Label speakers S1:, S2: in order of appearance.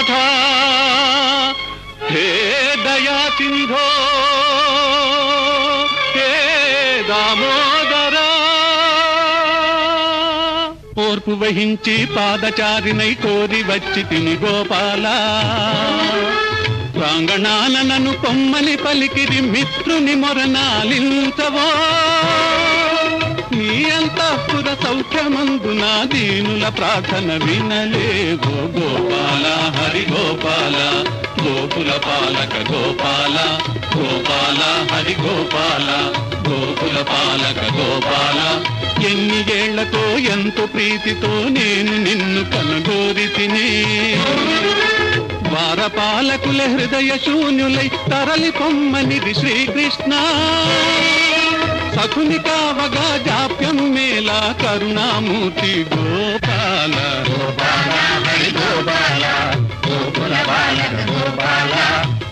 S1: రాధా హే దయా సింధో హే దామోదరా ఓర్పు వహించి పాదచారినై కోరి వచ్చి తిని గోపాల ప్రాంగణాన నన్ను పొమ్మని పలికిరి మిత్రుని మొరనాలించవో నీ అంతఃపుర సౌఖ్యమందున దీనుల ప్రార్థన వినలేవో గోపాల హరి గోపాల గోకుల పాలక గోపాల గోపాల హరి గోపాల గోకుల పాలక గోపాల ఎన్ని ఏళ్లతో ఎంతో ప్రీతితో నేను నిన్ను కనుగోరి తిని ద్వారపాలకుల హృదయ శూన్యులై తరలి పొమ్మనిది శ్రీకృష్ణ సఖుని కావగా జాప్యం మేలా కరుణామూర్తి గోపాల
S2: గోపాల హరి గోపాల గోకుల బాలక గోపాల